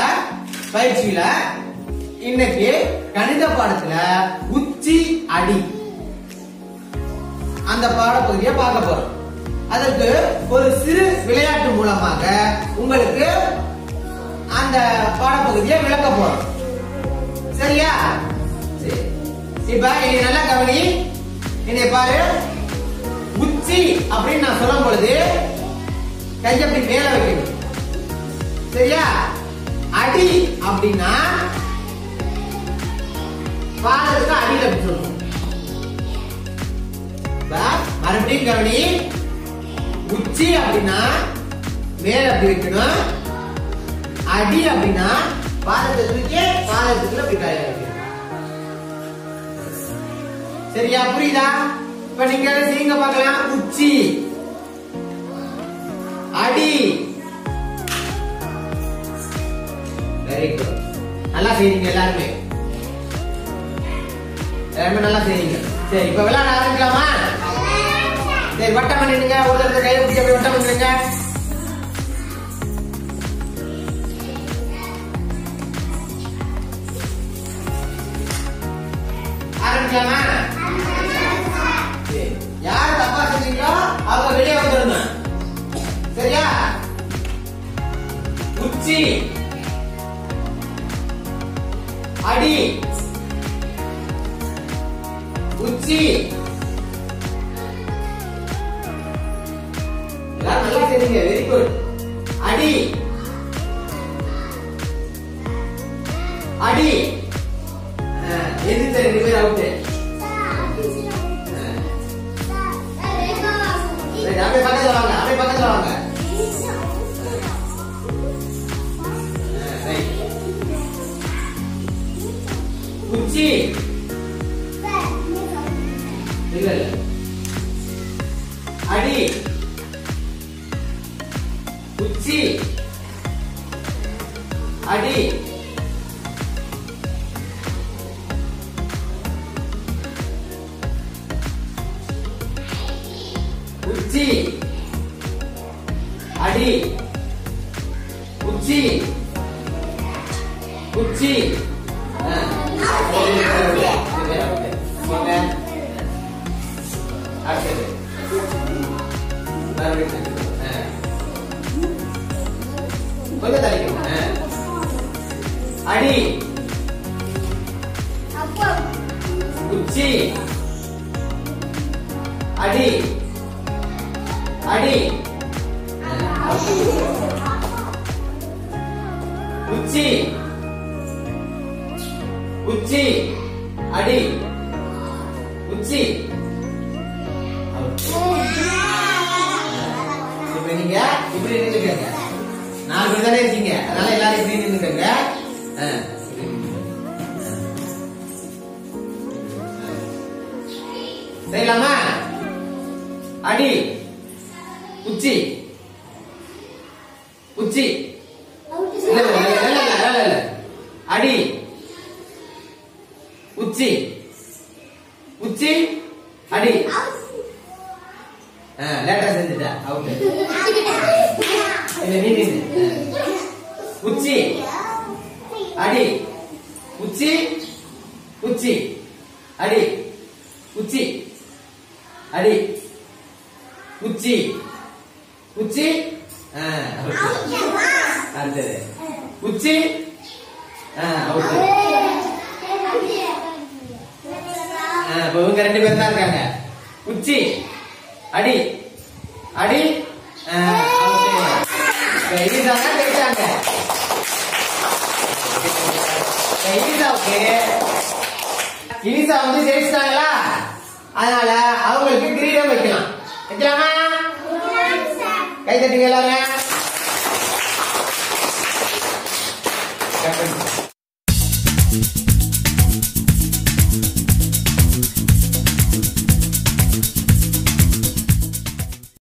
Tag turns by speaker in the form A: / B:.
A: பயிற்சியில இன்னைக்கு கணித பாடத்துல உச்சி அடி அந்த பாடப்பகுதியை பார்க்க போறோம் அதற்கு ஒரு சிறு விளையாட்டு மூலமாக உங்களுக்கு அந்த பாடப்பகுதியை விளக்க போறோம் சரியா சரி இப்ப இனி நல்லா கவனி என்னை பாரு உச்சி அப்படின்னு நான் சொல்லும் பொழுது கையை அப்படி மேல வைக்கணும் சரியா அடி அப்படின்னா பாதத்துக்கு அடியில அப்படி சொல்லணும் இப்ப மறுபடியும் கவனி உச்சி அப்படின்னா மேல அப்படி வைக்கணும் அடி அப்படின்னா பாதத்தை தூக்கி பாதத்துக்குள்ள அப்படி கையில வைக்கணும் சரியா புரியுதா இப்ப நீங்க செய்யுங்க பார்க்கலாம் உச்சி அடி வெரி குட் நல்லா செய்றீங்க எல்லாருமே எல்லாருமே நல்லா செய்றீங்க சரி இப்ப விளையாட ஆரம்பிக்கலாமா சரி வட்டம் பண்ணிடுங்க ஒரு தடவை கையை பிடிச்சி அப்படியே வட்டம் பண்ணிடுங்க ஆரம்பிக்கலாமா சரி. யார் தப்பா செஞ்சீங்களோ அவங்க வெளியே வந்துடணும் சரியா உச்சி அடி உச்சி எல்லாரும் நல்லா செய்றீங்க வெரி குட் அடி அடி அஹ், எதிர்த்த ரெண்டு பேர் அவுட்டு அப்படியே பக்கத்துல வாங்க அப்படியே பக்கத்துல வாங்க அஹ், right. உச்சி இல்ல இல்ல அடி உச்சி அடி உச்சி அடி உச்சி உச்சி ஆ. வாங்க. அடுத்தது. மறுபடியும் ஆ. கொஞ்சம் தள்ளிக்கணும் ஆ. அடி உச்சி அடி அடி உச்சி உச்சி அடி உச்சி இப்ப நீங்க இப்படி நின்னுக்கங்க நாலு பேர் தானே இருக்கீங்க அதனால எல்லாரும் இப்படி நின்னுக்கங்க ஆ. செய்யலாமா அடி உச்சி உச்சி இல்ல இல்ல இல்ல இல்ல இல்ல இல்ல இல்ல அடி உச்சி உச்சி அடி லேட்டா செஞ்சுட்டா அவுட் இல்ல நீ நின்னு. உச்சி அடி உச்சி உச்சி அடி உச்சி அடி உச்சி உச்சி ஆ, out. அடுத்தது உச்சி ஆ, out. ஆ, இப்ப இவங்க ரெண்டு பேரும் தான் இருக்காங்க உச்சி அடி அடி ஆ, out. இப்ப இனிதா தான் ஜெயிச்சாங்க இப்ப இனிதாவுக்கு இனிசா வந்து ஜெயிச்சிட்டாங்களா அதனால அவங்களுக்கு கிரீடம் வைக்கலாம் வைக்கலாமா கை தட்டுங்க எல்லாரும்